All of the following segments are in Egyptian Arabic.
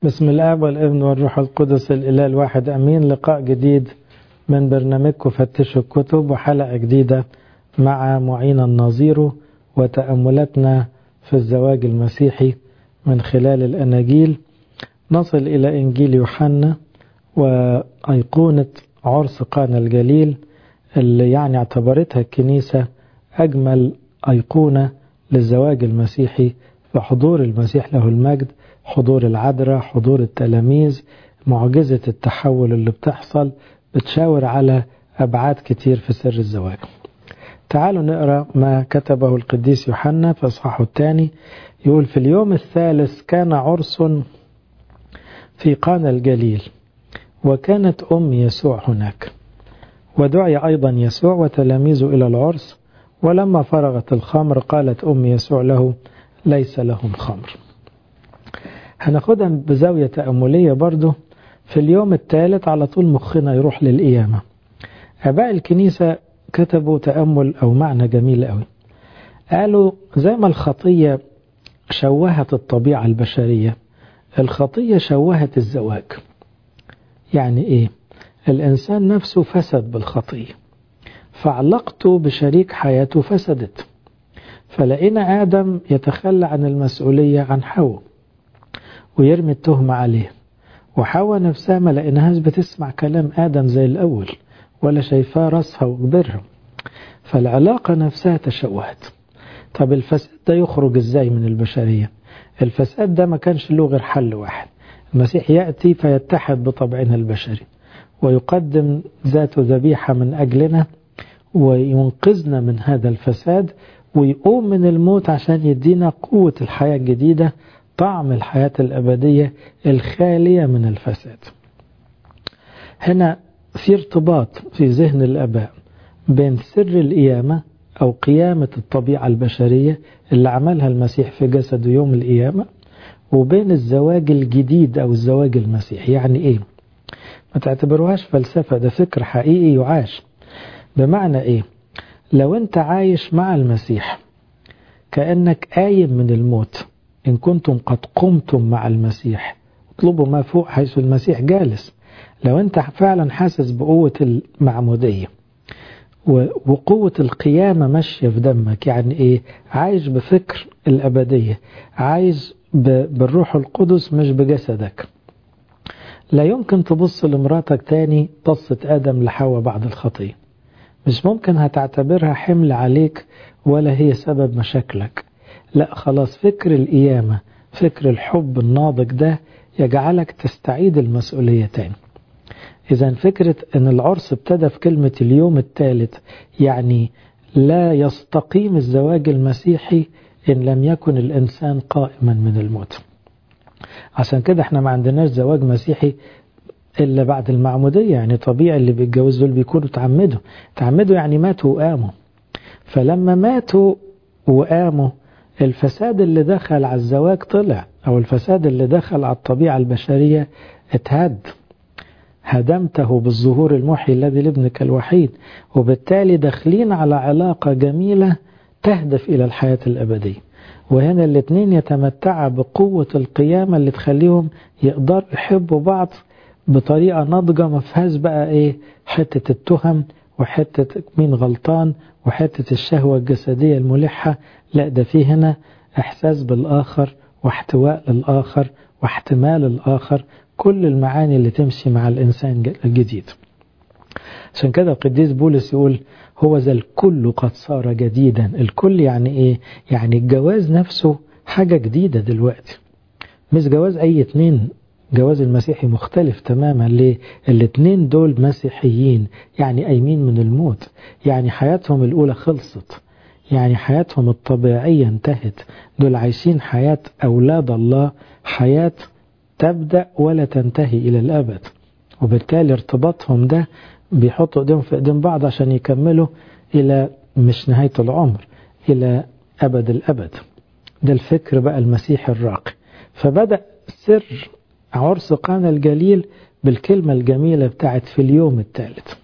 بسم الآب والابن والروح القدس الإله الواحد أمين لقاء جديد من برنامجكم فتشوا الكتب وحلقة جديدة مع معين النظير وتأملاتنا في الزواج المسيحي من خلال الأناجيل نصل إلى إنجيل يوحنا وأيقونة عرس قانا الجليل اللي يعني اعتبرتها الكنيسة أجمل أيقونة للزواج المسيحي وحضور المسيح له المجد حضور العذراء حضور التلاميذ معجزة التحول اللي بتحصل بتشاور على أبعاد كتير في سر الزواج تعالوا نقرأ ما كتبه القديس يوحنا في أصحاحه الثاني يقول في اليوم الثالث كان عرس في قانا الجليل وكانت أم يسوع هناك ودعي أيضا يسوع وتلاميذه إلى العرس ولما فرغت الخمر قالت أم يسوع له ليس لهم خمر هناخدها بزاوية تأملية برضه في اليوم الثالث على طول مخنا يروح للقيامة أباء الكنيسة كتبوا تأمل أو معنى جميل قوي قالوا زي ما الخطية شوهت الطبيعة البشرية الخطية شوهت الزواج يعني إيه الإنسان نفسه فسد بالخطية فعلاقته بشريك حياته فسدت فلقينا آدم يتخلى عن المسؤولية عن حواء ويرمي التهمة عليه وحواء نفسها ما لقيناهاش بتسمع كلام آدم زي الأول ولا شايفاه راسها وكبرها فالعلاقة نفسها تشوهت طب الفساد ده يخرج ازاي من البشرية الفساد ده ما كانش له غير حل واحد المسيح يأتي فيتحد بطبعنا البشري ويقدم ذاته ذبيحة من أجلنا وينقذنا من هذا الفساد ويقوم من الموت عشان يدينا قوة الحياة الجديدة طعم الحياة الأبدية الخالية من الفساد هنا في ارتباط في ذهن الأباء بين سر القيامة أو قيامة الطبيعة البشرية اللي عملها المسيح في جسده يوم القيامة وبين الزواج الجديد أو الزواج المسيحي يعني إيه ما تعتبروهاش فلسفة ده فكر حقيقي يعاش بمعنى إيه لو أنت عايش مع المسيح كأنك قايم من الموت إن كنتم قد قمتم مع المسيح اطلبوا ما فوق حيث المسيح جالس لو أنت فعلا حاسس بقوة المعمودية وقوة القيامة ماشية في دمك يعني إيه عايش بفكر الأبدية عايش بالروح القدس مش بجسدك لا يمكن تبص لمراتك تاني بصة آدم لحواء بعد الخطية مش ممكن هتعتبرها حمل عليك ولا هي سبب مشاكلك لا خلاص فكر القيامة فكر الحب الناضج ده يجعلك تستعيد المسؤولية تاني إذا فكرة أن العرس ابتدى في كلمة اليوم الثالث يعني لا يستقيم الزواج المسيحي إن لم يكن الإنسان قائما من الموت عشان كده احنا ما عندناش زواج مسيحي إلا بعد المعمودية يعني طبيعي اللي بيتجوزوا دول بيكونوا تعمدوا تعمدوا يعني ماتوا وقاموا فلما ماتوا وقاموا الفساد اللي دخل على الزواج طلع أو الفساد اللي دخل على الطبيعة البشرية اتهد هدمته بالظهور المحيي الذي لابنك الوحيد وبالتالي داخلين على علاقة جميلة تهدف إلى الحياة الأبدية وهنا الاثنين يتمتعا بقوة القيامة اللي تخليهم يقدروا يحبوا بعض بطريقة ناضجة ما فيهاش بقى ايه حتة التهم وحتة مين غلطان وحتة الشهوة الجسدية الملحة لا ده في هنا احساس بالآخر واحتواء للآخر واحتمال الآخر كل المعاني اللي تمشي مع الإنسان الجديد عشان كده القديس بولس يقول هو ذا الكل قد صار جديدا الكل يعني ايه يعني الجواز نفسه حاجة جديدة دلوقتي مش جواز اي اتنين جواز المسيحي مختلف تماما ليه الاتنين دول مسيحيين يعني قايمين من الموت يعني حياتهم الاولى خلصت يعني حياتهم الطبيعية انتهت دول عايشين حياة اولاد الله حياة تبدأ ولا تنتهي إلى الأبد وبالتالي ارتباطهم ده بيحطوا ايديهم في ايدين بعض عشان يكملوا إلى مش نهاية العمر إلى أبد الأبد ده الفكر بقى المسيحي الراقي فبدأ سر عرس قانا الجليل بالكلمة الجميلة بتاعت في اليوم الثالث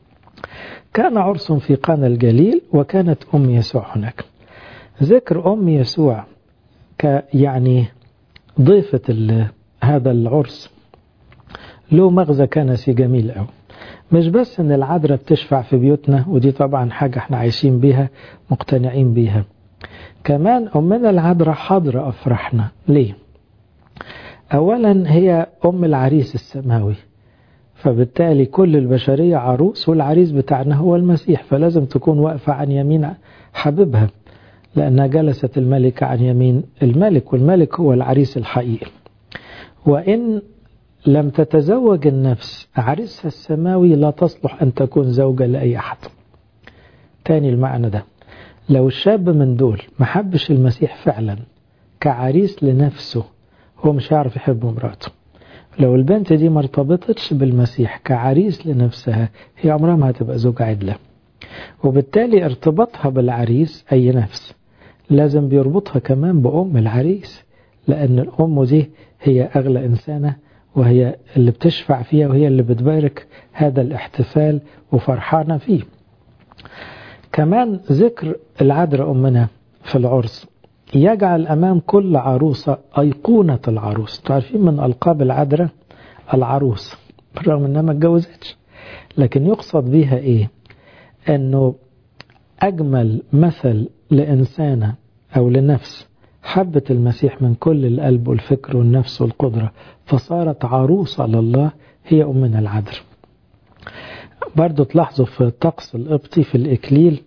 كان عرس في قانا الجليل وكانت أم يسوع هناك ذكر أم يسوع ك يعني ضيفة هذا العرس له مغزى كنسي جميل قوي مش بس ان العذراء بتشفع في بيوتنا ودي طبعا حاجة احنا عايشين بيها مقتنعين بيها كمان أمنا العذراء حاضرة أفرحنا ليه أولا هي أم العريس السماوي فبالتالي كل البشرية عروس والعريس بتاعنا هو المسيح فلازم تكون واقفة عن يمين حبيبها لأنها جلست الملكة عن يمين الملك والملك هو العريس الحقيقي وإن لم تتزوج النفس عريسها السماوي لا تصلح أن تكون زوجة لأي أحد تاني المعنى ده لو الشاب من دول ما حبش المسيح فعلا كعريس لنفسه هو مش هيعرف يحب مراته لو البنت دي ما ارتبطتش بالمسيح كعريس لنفسها هي عمرها ما هتبقى زوجة عدلة وبالتالي ارتباطها بالعريس أي نفس لازم بيربطها كمان بأم العريس لأن الأم دي هي أغلى إنسانة وهي اللي بتشفع فيها وهي اللي بتبارك هذا الاحتفال وفرحانة فيه كمان ذكر العذراء أمنا في العرس يجعل أمام كل عروسة أيقونة العروس تعرفين من ألقاب العذراء العروس بالرغم أنها ما اتجوزتش لكن يقصد بيها إيه أنه أجمل مثل لإنسانة أو لنفس حبت المسيح من كل القلب والفكر والنفس والقدرة فصارت عروسة لله هي أمنا العذراء برضو تلاحظوا في الطقس القبطي في الإكليل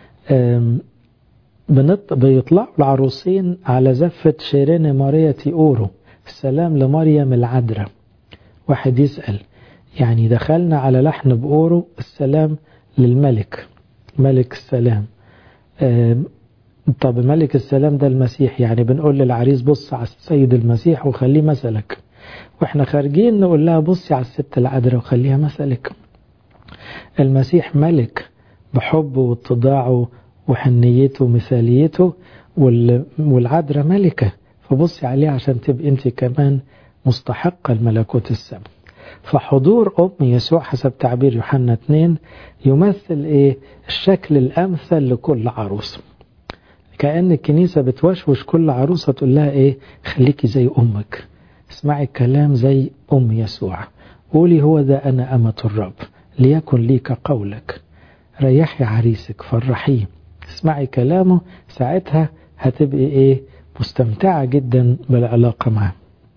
بيطلعوا العروسين على زفة شيرين ماريا أورو السلام لمريم العذراء واحد يسأل يعني دخلنا على لحن بأورو السلام للملك ملك السلام طب ملك السلام ده المسيح يعني بنقول للعريس بص على السيد المسيح وخليه مثلك واحنا خارجين نقول لها بصي على الست العذراء وخليها مثلك المسيح ملك بحبه واتضاعه وحنيته ومثاليته والعذراء ملكة فبصي عليها عشان تبقي انت كمان مستحقة الملكوت السماء فحضور أم يسوع حسب تعبير يوحنا 2 يمثل إيه الشكل الأمثل لكل عروس كأن الكنيسة بتوشوش كل عروسة تقول لها إيه خليكي زي أمك اسمعي الكلام زي أم يسوع قولي هو ذا أنا أمة الرب ليكن ليك قولك ريحي عريسك فرحيه اسمعي كلامه ساعتها هتبقي ايه مستمتعة جدا بالعلاقة معه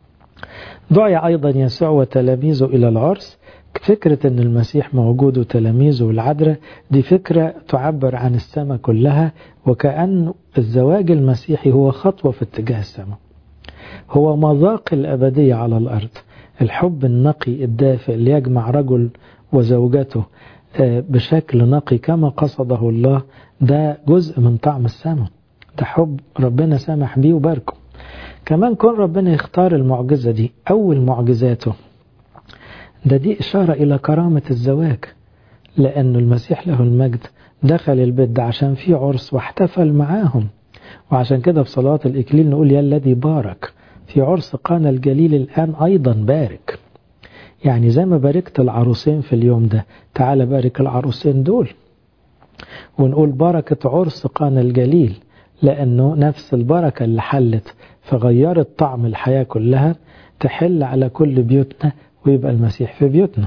دعي أيضا يسوع وتلاميذه إلى العرس فكرة أن المسيح موجود وتلاميذه والعذراء دي فكرة تعبر عن السماء كلها وكأن الزواج المسيحي هو خطوة في اتجاه السماء هو مذاق الأبدية على الأرض الحب النقي الدافئ اللي يجمع رجل وزوجته بشكل نقي كما قصده الله ده جزء من طعم السماء ده حب ربنا سامح بيه وباركه كمان كون ربنا يختار المعجزة دي أول معجزاته ده دي إشارة إلى كرامة الزواج لأن المسيح له المجد دخل البيت ده عشان في عرس واحتفل معاهم وعشان كده في صلاة الإكليل نقول يا الذي بارك في عرس قانا الجليل الآن أيضا بارك يعني زي ما باركت العروسين في اليوم ده تعال بارك العروسين دول ونقول بركة عرس قانا الجليل لأنه نفس البركة اللي حلت فغيرت طعم الحياة كلها تحل على كل بيوتنا ويبقى المسيح في بيوتنا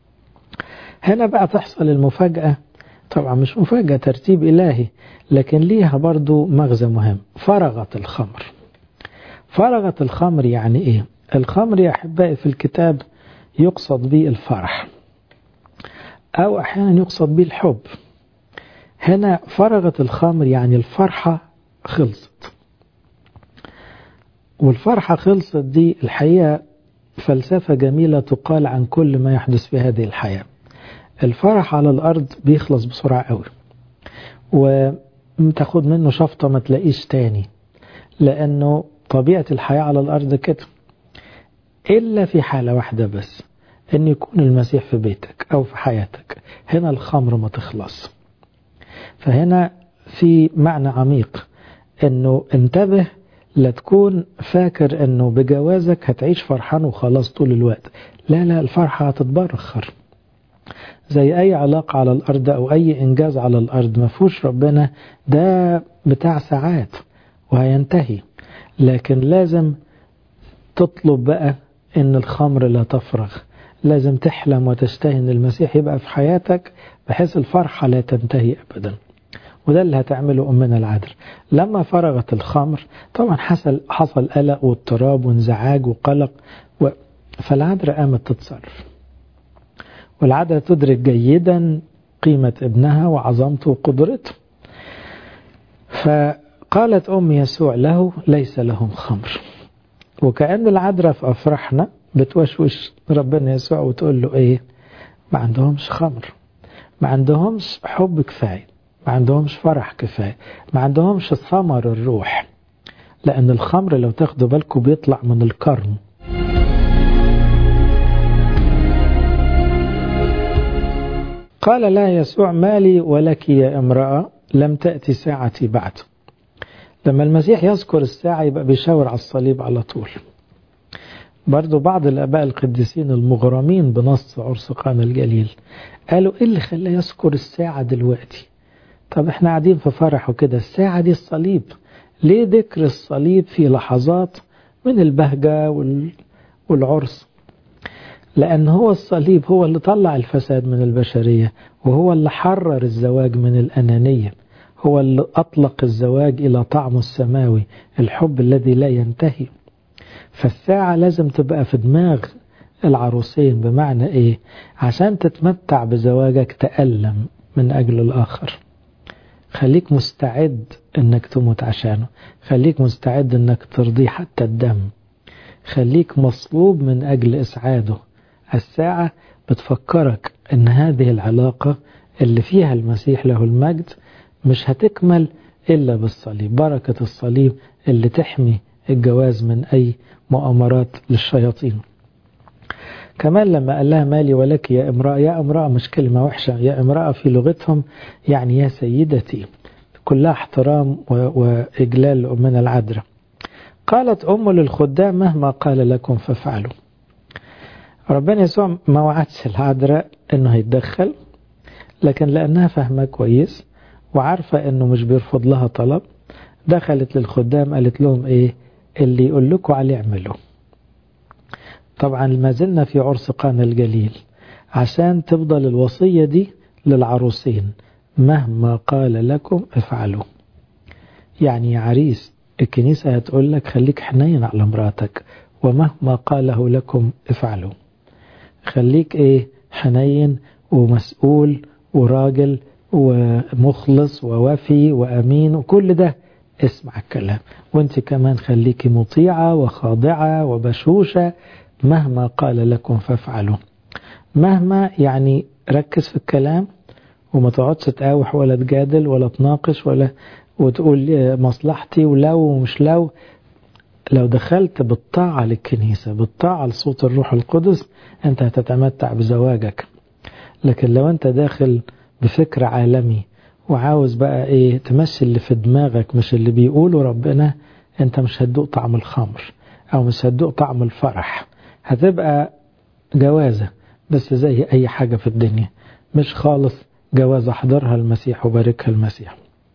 هنا بقى تحصل المفاجأة طبعا مش مفاجأة ترتيب إلهي لكن ليها برضو مغزى مهم فرغت الخمر فرغت الخمر يعني إيه الخمر يا أحبائي في الكتاب يقصد به الفرح أو أحيانا يقصد به الحب هنا فرغت الخمر يعني الفرحة خلصت والفرحة خلصت دي الحقيقة فلسفة جميلة تقال عن كل ما يحدث في هذه الحياة الفرح على الأرض بيخلص بسرعة قوي وتاخد منه شفطة ما تلاقيش تاني لأنه طبيعة الحياة على الأرض كده إلا في حالة واحدة بس أن يكون المسيح في بيتك أو في حياتك هنا الخمر ما تخلص فهنا في معنى عميق أنه انتبه لا تكون فاكر أنه بجوازك هتعيش فرحان وخلاص طول الوقت لا لا الفرحة هتتبرخر زي أي علاقة على الأرض أو أي إنجاز على الأرض ما فيهوش ربنا ده بتاع ساعات وهينتهي لكن لازم تطلب بقى ان الخمر لا تفرغ لازم تحلم وتشتهي ان المسيح يبقى في حياتك بحيث الفرحة لا تنتهي ابدا وده اللي هتعمله أمنا العذراء لما فرغت الخمر طبعا حصل حصل قلق واضطراب وانزعاج وقلق و... فالعذراء قامت تتصرف والعذراء تدرك جيدا قيمة ابنها وعظمته وقدرته فقالت أم يسوع له ليس لهم خمر وكأن العذراء في أفراحنا بتوشوش ربنا يسوع وتقول له إيه ما عندهمش خمر ما عندهمش حب كفاية ما عندهمش فرح كفاية ما عندهمش ثمر الروح لأن الخمر لو تاخدوا بالكم بيطلع من القرن قال لا يسوع مالي ولك يا امرأة لم تأتي ساعتي بعد لما المسيح يذكر الساعة يبقى بيشاور على الصليب على طول برضو بعض الآباء القديسين المغرمين بنص عرس قانا الجليل قالوا إيه اللي خلاه يذكر الساعة دلوقتي طب احنا قاعدين في فرح وكده الساعة دي الصليب ليه ذكر الصليب في لحظات من البهجة والعرس لأن هو الصليب هو اللي طلع الفساد من البشرية وهو اللي حرر الزواج من الأنانية هو اللي أطلق الزواج إلى طعمه السماوي الحب الذي لا ينتهي فالساعة لازم تبقى في دماغ العروسين بمعنى إيه عشان تتمتع بزواجك تألم من أجل الآخر خليك مستعد انك تموت عشانه خليك مستعد انك ترضيه حتى الدم خليك مصلوب من اجل اسعاده الساعة بتفكرك ان هذه العلاقة اللي فيها المسيح له المجد مش هتكمل الا بالصليب بركة الصليب اللي تحمي الجواز من اي مؤامرات للشياطين كمان لما قال لها مالي ولك يا امرأة يا امرأة مش كلمة وحشة يا امرأة في لغتهم يعني يا سيدتي كلها احترام وإجلال لأمنا العذراء قالت أم للخدام مهما قال لكم فافعلوا ربنا يسوع ما وعدش العذراء انه هيتدخل لكن لانها فاهمه كويس وعارفه انه مش بيرفض لها طلب دخلت للخدام قالت لهم ايه اللي يقول لكم عليه اعملوه طبعا ما زلنا في عرس قانا الجليل عشان تفضل الوصية دي للعروسين مهما قال لكم افعلوا يعني يا عريس الكنيسة هتقول لك خليك حنين على مراتك ومهما قاله لكم افعلوا خليك ايه حنين ومسؤول وراجل ومخلص ووفي وأمين وكل ده اسمع الكلام وانت كمان خليكي مطيعة وخاضعة وبشوشة مهما قال لكم فافعلوا مهما يعني ركز في الكلام وما تقعدش تقاوح ولا تجادل ولا تناقش ولا وتقول مصلحتي ولو ومش لو لو دخلت بالطاعة للكنيسة بالطاعة لصوت الروح القدس انت هتتمتع بزواجك لكن لو انت داخل بفكر عالمي وعاوز بقى ايه تمشي اللي في دماغك مش اللي بيقوله ربنا انت مش هتدوق طعم الخمر او مش هتدوق طعم الفرح هتبقى جوازة بس زي اي حاجة في الدنيا مش خالص جوازة حضرها المسيح وباركها المسيح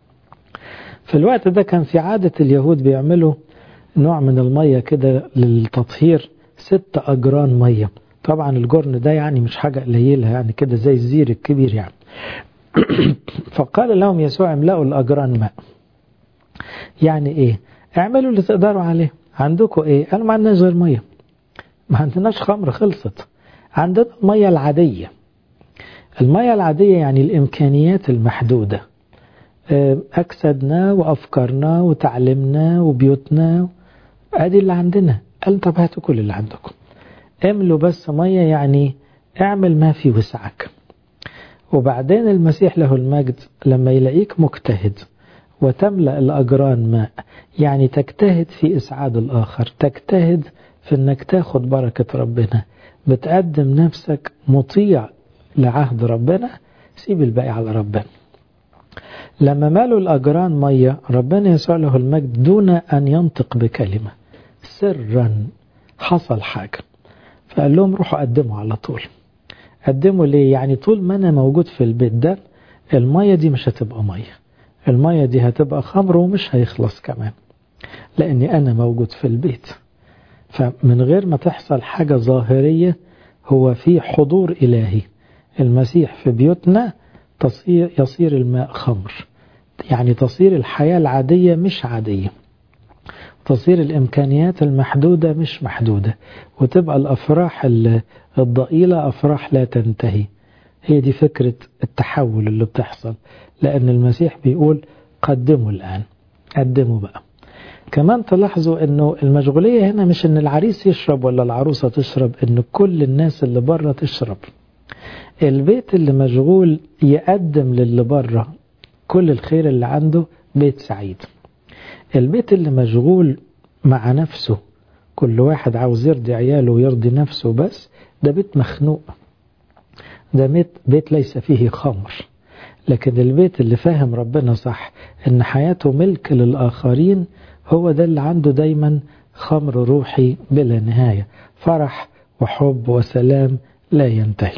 في الوقت ده كان في عادة اليهود بيعملوا نوع من المية كده للتطهير ست أجران مية طبعا الجرن ده يعني مش حاجة قليلة يعني كده زي الزير الكبير يعني فقال لهم يسوع املأوا الأجران ماء يعني ايه اعملوا اللي تقدروا عليه عندكم ايه قالوا ما عندناش غير مية ما عندناش خمر خلصت عندنا المية العادية المية العادية يعني الإمكانيات المحدودة أجسادنا وأفكارنا وتعليمنا وبيوتنا أدي اللي عندنا قال طب هاتوا كل اللي عندكم املوا بس مية يعني اعمل ما في وسعك وبعدين المسيح له المجد لما يلاقيك مجتهد وتملأ الأجران ماء يعني تجتهد في إسعاد الآخر تجتهد في أنك تاخد بركة ربنا بتقدم نفسك مطيع لعهد ربنا سيب الباقي على ربنا لما مالوا الأجران مية ربنا يسوع له المجد دون أن ينطق بكلمة سرا حصل حاجة فقال لهم روحوا قدموا على طول قدموا ليه يعني طول ما أنا موجود في البيت ده المية دي مش هتبقى مية المية دي هتبقى خمر ومش هيخلص كمان لأني أنا موجود في البيت فمن غير ما تحصل حاجة ظاهرية هو في حضور إلهي المسيح في بيوتنا تصير يصير الماء خمر يعني تصير الحياة العادية مش عادية تصير الإمكانيات المحدودة مش محدودة وتبقى الأفراح الضئيلة أفراح لا تنتهي هي دي فكرة التحول اللي بتحصل لأن المسيح بيقول قدموا الآن قدموا بقى كمان تلاحظوا أنه المشغولية هنا مش أن العريس يشرب ولا العروسة تشرب أن كل الناس اللي بره تشرب البيت اللي مشغول يقدم للي بره كل الخير اللي عنده بيت سعيد البيت اللي مشغول مع نفسه كل واحد عاوز يرضي عياله ويرضي نفسه بس ده بيت مخنوق ده بيت, بيت ليس فيه خمر لكن البيت اللي فاهم ربنا صح ان حياته ملك للآخرين هو ده اللي عنده دايما خمر روحي بلا نهاية فرح وحب وسلام لا ينتهي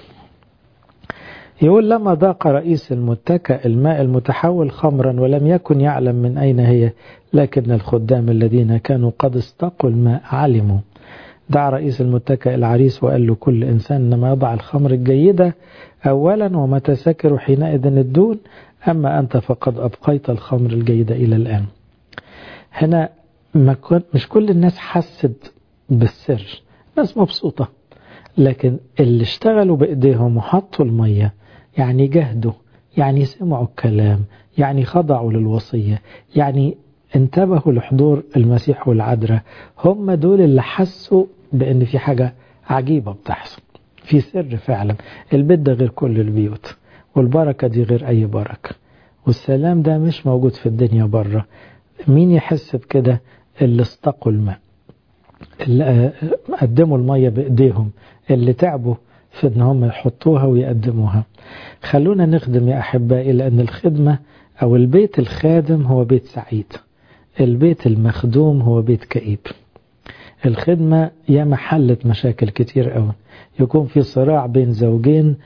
يقول لما ضاق رئيس المتكأ الماء المتحول خمرا ولم يكن يعلم من أين هي لكن الخدام الذين كانوا قد استقوا الماء علموا دعا رئيس المتكأ العريس وقال له كل إنسان إنما يضع الخمر الجيدة أولا ومتى سكر حينئذ الدون أما أنت فقد أبقيت الخمر الجيدة إلى الآن هنا ما مش كل الناس حست بالسر ناس مبسوطة لكن اللي اشتغلوا بإيديهم وحطوا المية يعني جهدوا يعني سمعوا الكلام يعني خضعوا للوصية يعني انتبهوا لحضور المسيح والعذراء هم دول اللي حسوا بأن في حاجة عجيبة بتحصل في سر فعلا البيت ده غير كل البيوت والبركة دي غير أي بركة والسلام ده مش موجود في الدنيا بره مين يحس بكده اللي استقوا الماء اللي قدموا المية بإيديهم اللي تعبوا في ان هم يحطوها ويقدموها خلونا نخدم يا أحبائي لأن الخدمة أو البيت الخادم هو بيت سعيد البيت المخدوم هو بيت كئيب الخدمة يا محلة مشاكل كتير قوي يكون في صراع بين زوجين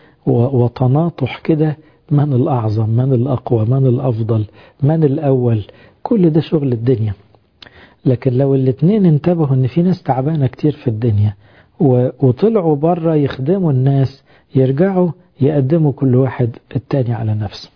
وتناطح كده من الأعظم من الأقوى من الأفضل من الأول كل ده شغل الدنيا لكن لو الاتنين انتبهوا ان في ناس تعبانة كتير في الدنيا وطلعوا بره يخدموا الناس يرجعوا يقدموا كل واحد التاني على نفسه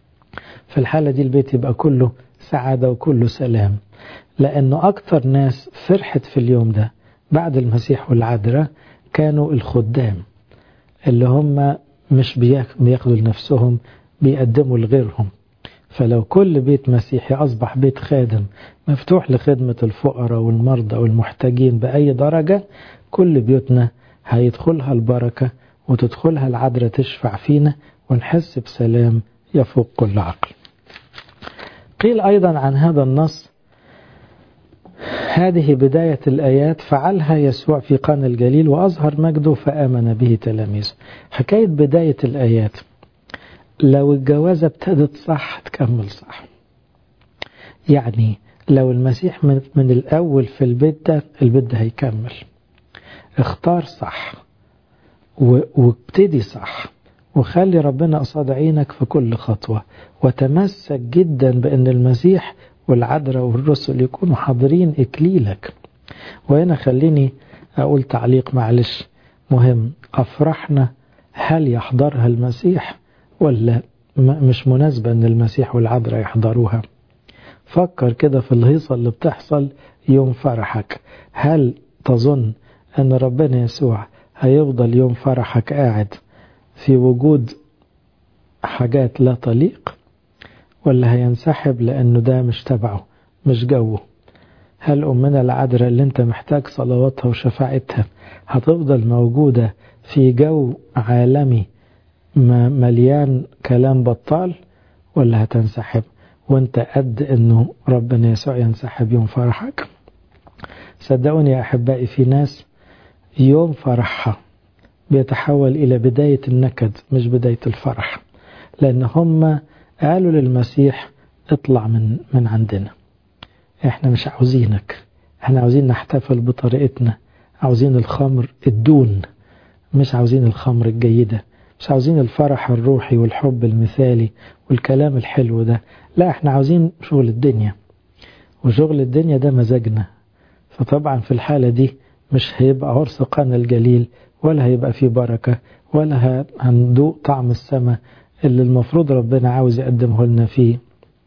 في الحالة دي البيت يبقى كله سعادة وكله سلام لأنه أكتر ناس فرحت في اليوم ده بعد المسيح والعذراء كانوا الخدام اللي هم مش بياخدوا لنفسهم بيقدموا لغيرهم فلو كل بيت مسيحي أصبح بيت خادم مفتوح لخدمة الفقراء والمرضى والمحتاجين بأي درجة كل بيوتنا هيدخلها البركة وتدخلها العذراء تشفع فينا ونحس بسلام يفوق كل عقل قيل أيضا عن هذا النص هذه بداية الآيات فعلها يسوع في قان الجليل وأظهر مجده فآمن به تلاميذه حكاية بداية الآيات لو الجوازة ابتدت صح تكمل صح يعني لو المسيح من, من الأول في البيت ده البيت ده هيكمل اختار صح وابتدي صح وخلي ربنا قصاد عينك في كل خطوة وتمسك جدا بأن المسيح والعذراء والرسل يكونوا حاضرين إكليلك وهنا خليني أقول تعليق معلش مهم أفرحنا هل يحضرها المسيح ولا مش مناسبة أن المسيح والعذراء يحضروها فكر كده في الهيصة اللي بتحصل يوم فرحك هل تظن أن ربنا يسوع هيفضل يوم فرحك قاعد في وجود حاجات لا تليق ولا هينسحب لأنه ده مش تبعه مش جوه هل أمنا العذراء اللي انت محتاج صلواتها وشفاعتها هتفضل موجودة في جو عالمي مليان كلام بطال ولا هتنسحب وانت قد انه ربنا يسوع ينسحب يوم فرحك صدقوني يا أحبائي في ناس يوم فرحها بيتحول إلى بداية النكد مش بداية الفرح لأن هم قالوا للمسيح اطلع من من عندنا احنا مش عاوزينك احنا عاوزين نحتفل بطريقتنا عاوزين الخمر الدون مش عاوزين الخمر الجيدة مش عاوزين الفرح الروحي والحب المثالي والكلام الحلو ده لا احنا عاوزين شغل الدنيا وشغل الدنيا ده مزاجنا فطبعا في الحالة دي مش هيبقى عرس قانا الجليل ولا هيبقى فيه بركة ولا هندوق طعم السماء اللي المفروض ربنا عاوز يقدمه لنا فيه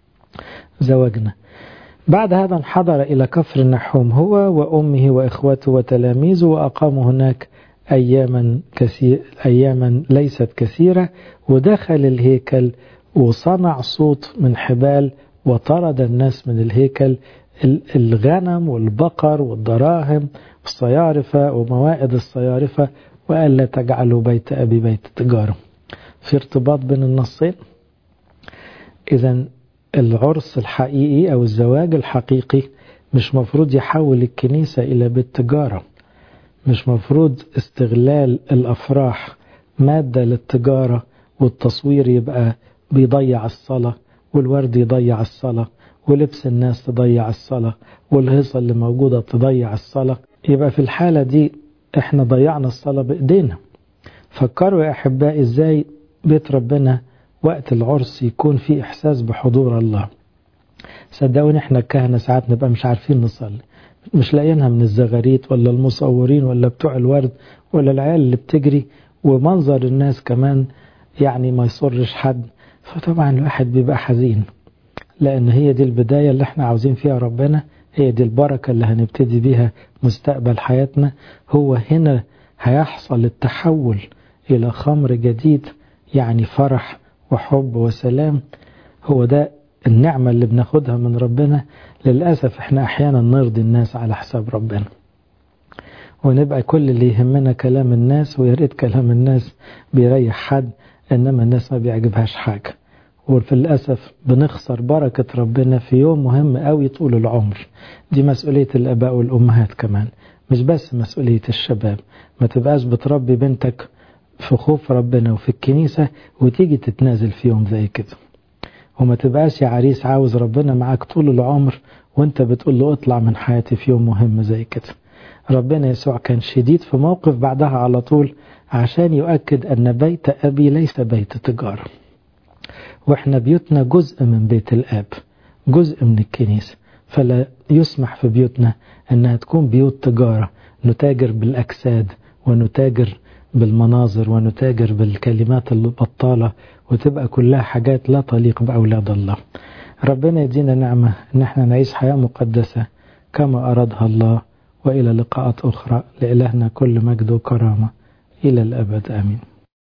زواجنا بعد هذا انحدر إلى كفر النحوم هو وأمه وإخوته وتلاميذه وأقاموا هناك أياما, كثير أياما ليست كثيرة ودخل الهيكل وصنع صوت من حبال وطرد الناس من الهيكل الغنم والبقر والدراهم والصيارفة وموائد الصيارفة وقال لا تجعلوا بيت أبي بيت تجارة في ارتباط بين النصين إذا العرس الحقيقي أو الزواج الحقيقي مش مفروض يحول الكنيسة إلى بيت تجارة مش مفروض استغلال الأفراح مادة للتجارة والتصوير يبقى بيضيع الصلاة والورد يضيع الصلاة ولبس الناس تضيع الصلاة والهيصة اللي موجودة تضيع الصلاة يبقى في الحالة دي احنا ضيعنا الصلاة بإيدينا فكروا يا أحبائي ازاي بيت ربنا وقت العرس يكون في إحساس بحضور الله صدقوني احنا الكهنة ساعات نبقى مش عارفين نصلي مش لاقيينها من الزغاريت ولا المصورين ولا بتوع الورد ولا العيال اللي بتجري ومنظر الناس كمان يعني ما يصرش حد فطبعا الواحد بيبقى حزين لأن هي دي البداية اللي احنا عاوزين فيها ربنا هي دي البركة اللي هنبتدي بيها مستقبل حياتنا هو هنا هيحصل التحول إلى خمر جديد يعني فرح وحب وسلام هو ده النعمة اللي بناخدها من ربنا للأسف احنا أحيانا نرضي الناس على حساب ربنا ونبقى كل اللي يهمنا كلام الناس ويا ريت كلام الناس بيريح حد إنما الناس ما بيعجبهاش حاجة وفي الأسف بنخسر بركة ربنا في يوم مهم قوي طول العمر دي مسؤولية الآباء والأمهات كمان مش بس مسؤولية الشباب ما تبقاش بتربي بنتك في خوف ربنا وفي الكنيسة وتيجي تتنازل في يوم زي كده وما تبقاش يا عريس عاوز ربنا معاك طول العمر وانت بتقول له اطلع من حياتي في يوم مهم زي كده ربنا يسوع كان شديد في موقف بعدها على طول عشان يؤكد أن بيت أبي ليس بيت تجارة وإحنا بيوتنا جزء من بيت الآب جزء من الكنيسة فلا يسمح في بيوتنا أنها تكون بيوت تجارة نتاجر بالأجساد ونتاجر بالمناظر ونتاجر بالكلمات البطالة وتبقى كلها حاجات لا تليق بأولاد الله ربنا يدينا نعمة أن احنا نعيش حياة مقدسة كما أرادها الله وإلى لقاءات أخرى لإلهنا كل مجد وكرامة إلى الأبد آمين